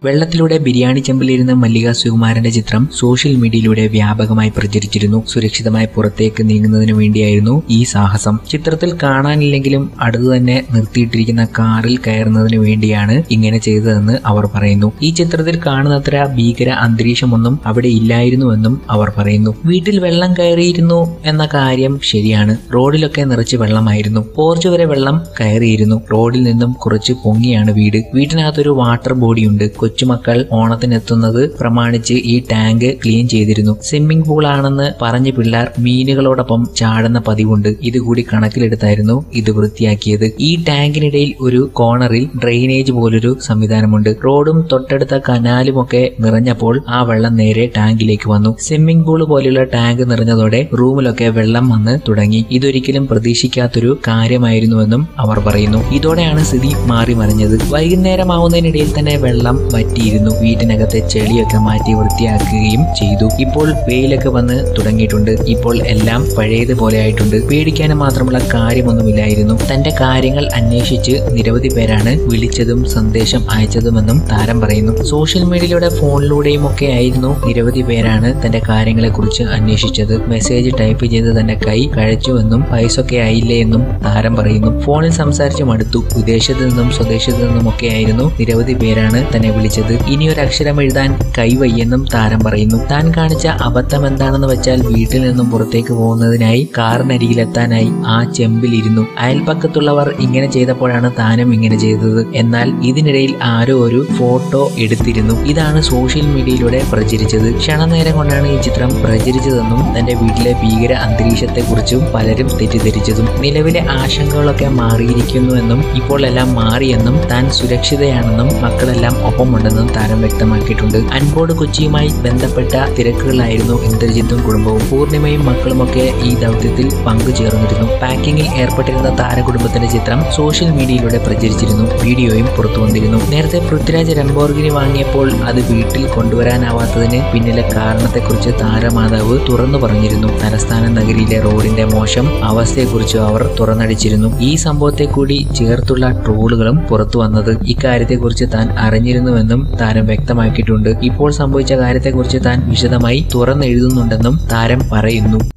വെള്ളത്തിലൂടെ ബിരിയാണി ചെമ്പിലിരുന്ന മല്ലിക സുകുമാരന്റെ ചിത്രം സോഷ്യൽ മീഡിയയിലൂടെ വ്യാപകമായി പ്രചരിച്ചിരുന്നു സുരക്ഷിതമായി പുറത്തേക്ക് നീങ്ങുന്നതിനു വേണ്ടിയായിരുന്നു ഈ സാഹസം ചിത്രത്തിൽ കാണാനില്ലെങ്കിലും അടുത്തു തന്നെ നിർത്തിയിട്ടിരിക്കുന്ന കാറിൽ കയറുന്നതിന് വേണ്ടിയാണ് ഇങ്ങനെ ചെയ്തതെന്ന് അവർ പറയുന്നു ഈ ചിത്രത്തിൽ കാണുന്നത്ര ഭീകര അന്തരീക്ഷമൊന്നും അവിടെ ഇല്ലായിരുന്നുവെന്നും അവർ പറയുന്നു വീട്ടിൽ വെള്ളം കയറിയിരുന്നു എന്ന കാര്യം ശരിയാണ് റോഡിലൊക്കെ നിറച്ച് വെള്ളമായിരുന്നു പോർച്ച് വരെ വെള്ളം കയറിയിരുന്നു റോഡിൽ നിന്നും കുറച്ച് പൊങ്ങിയാണ് വീട് വീട്ടിനകത്തൊരു വാട്ടർ ബോഡിയുണ്ട് കൊച്ചുമക്കൾ ഓണത്തിനെത്തുന്നത് പ്രമാണിച്ച് ഈ ടാങ്ക് ക്ലീൻ ചെയ്തിരുന്നു സ്വിമ്മിംഗ് പൂൾ ആണെന്ന് പറഞ്ഞ് പിള്ളേർ മീനുകളോടൊപ്പം ചാടുന്ന പതിവുണ്ട് ഇതുകൂടി കണക്കിലെടുത്തായിരുന്നു ഇത് വൃത്തിയാക്കിയത് ഈ ടാങ്കിനിടയിൽ ഒരു കോണറിൽ ഡ്രെയിനേജ് പോലൊരു സംവിധാനമുണ്ട് റോഡും തൊട്ടടുത്ത കനാലുമൊക്കെ നിറഞ്ഞപ്പോൾ ആ വെള്ളം നേരെ ടാങ്കിലേക്ക് വന്നു സ്വിമ്മിംഗ് പൂൾ പോലെയുള്ള ടാങ്ക് നിറഞ്ഞതോടെ റൂമിലൊക്കെ വെള്ളം വന്ന് തുടങ്ങി ഇതൊരിക്കലും പ്രതീക്ഷിക്കാത്തൊരു കാര്യമായിരുന്നുവെന്നും അവർ പറയുന്നു ഇതോടെയാണ് സ്ഥിതി മാറി മറിഞ്ഞത് വൈകുന്നേരമാവുന്നതിനിടയിൽ തന്നെ വെള്ളം വറ്റിയിരുന്നു വീട്ടിനകത്തെ ചെളിയൊക്കെ മാറ്റി വൃത്തിയാക്കുകയും ചെയ്തു ഇപ്പോൾ വെയിലൊക്കെ വന്ന് തുടങ്ങിയിട്ടുണ്ട് ഇപ്പോൾ എല്ലാം പഴയതുപോലെ ആയിട്ടുണ്ട് പേടിക്കാനും മാത്രമുള്ള കാര്യമൊന്നുമില്ലായിരുന്നു തന്റെ കാര്യങ്ങൾ അന്വേഷിച്ച് നിരവധി പേരാണ് വിളിച്ചതും സന്ദേശം അയച്ചതുമെന്നും താരം പറയുന്നു സോഷ്യൽ മീഡിയയിലൂടെ ഫോണിലൂടെയും ഒക്കെ ആയിരുന്നു നിരവധി പേരാണ് തന്റെ കാര്യങ്ങളെ കുറിച്ച് അന്വേഷിച്ചത് മെസ്സേജ് ടൈപ്പ് ചെയ്ത് തന്റെ കൈ കഴിച്ചുവെന്നും പൈസൊക്കെ ആയില്ലേ എന്നും താരം പറയുന്നു ഫോണിൽ സംസാരിച്ച് മടുത്തു വിദേശത്ത് നിന്നും സ്വദേശത്ത് നിന്നും ഒക്കെ ആയിരുന്നു നിരവധി പേരാണ് തന്നെ വിളിച്ചത് ഇനി ഒരു അക്ഷരം എഴുതാൻ കൈവയ്യെന്നും താരം പറയുന്നു താൻ കാണിച്ച അബദ്ധം എന്താണെന്ന് വെച്ചാൽ വീട്ടിൽ നിന്നും പുറത്തേക്ക് പോകുന്നതിനായി കാറിനരികിലെത്താനായി ആ ചെമ്പിലിരുന്നു അയൽപ്പക്കത്തുള്ളവർ ഇങ്ങനെ ചെയ്തപ്പോഴാണ് താനും ഇങ്ങനെ ചെയ്തത് എന്നാൽ ഇതിനിടയിൽ ആരോ ഒരു ഫോട്ടോ എടുത്തിരുന്നു ഇതാണ് സോഷ്യൽ മീഡിയയിലൂടെ പ്രചരിച്ചത് ക്ഷണനേരം കൊണ്ടാണ് ഈ ചിത്രം പ്രചരിച്ചതെന്നും തന്റെ വീട്ടിലെ ഭീകര അന്തരീക്ഷത്തെക്കുറിച്ചും പലരും തെറ്റിദ്ധരിച്ചതും നിലവിലെ ആശങ്കകളൊക്കെ മാറിയിരിക്കുന്നുവെന്നും ഇപ്പോൾ എല്ലാം മാറിയെന്നും താൻ സുരക്ഷിതയാണെന്നും മക്കളെല്ലാം ഒപ്പമുണ്ടെന്നും താരം വ്യക്തമാക്കിയിട്ടുണ്ട് അൻപോട് കൊച്ചിയുമായി ബന്ധപ്പെട്ട തിരക്കുകളിലായിരുന്നു ഇന്ദ്രജിത്തും കുടുംബവും പൂർണിമയും മക്കളുമൊക്കെ ഈ ദൗത്യത്തിൽ പങ്കുചേർന്നിരുന്നു പാക്കിങ്ങിൽ ഏർപ്പെട്ടിരുന്ന താരകുടുംബത്തിന്റെ ചിത്രം സോഷ്യൽ മീഡിയയിലൂടെ പ്രചരിച്ചിരുന്നു വീഡിയോയും പുറത്തു വന്നിരുന്നു നേരത്തെ പൃഥ്വിരാജ് രംബോർഗിനി വാങ്ങിയപ്പോൾ അത് വീട്ടിൽ കൊണ്ടുവരാനാവാത്തതിന് പിന്നിലെ കാരണത്തെക്കുറിച്ച് താരമാതാവ് തുറന്നു പറഞ്ഞിരുന്നു തലസ്ഥാന നഗരിയിലെ റോഡിന്റെ മോശം അവസ്ഥയെക്കുറിച്ച് അവർ തുറന്നടിച്ചിരുന്നു ഈ സംഭവത്തെ കൂടി ചേർത്തുള്ള ട്രോളുകളും പുറത്തു വന്നത് ഇക്കാര്യത്തെക്കുറിച്ച് താൻ അറിഞ്ഞിരുന്നുവെന്നും താരം വ്യക്തമാക്കിയിട്ടുണ്ട് ഇപ്പോൾ സംഭവിച്ച കാര്യത്തെക്കുറിച്ച് താൻ വിശദമായി തുറന്നെഴുതുന്നുണ്ടെന്നും താരം പറയുന്നു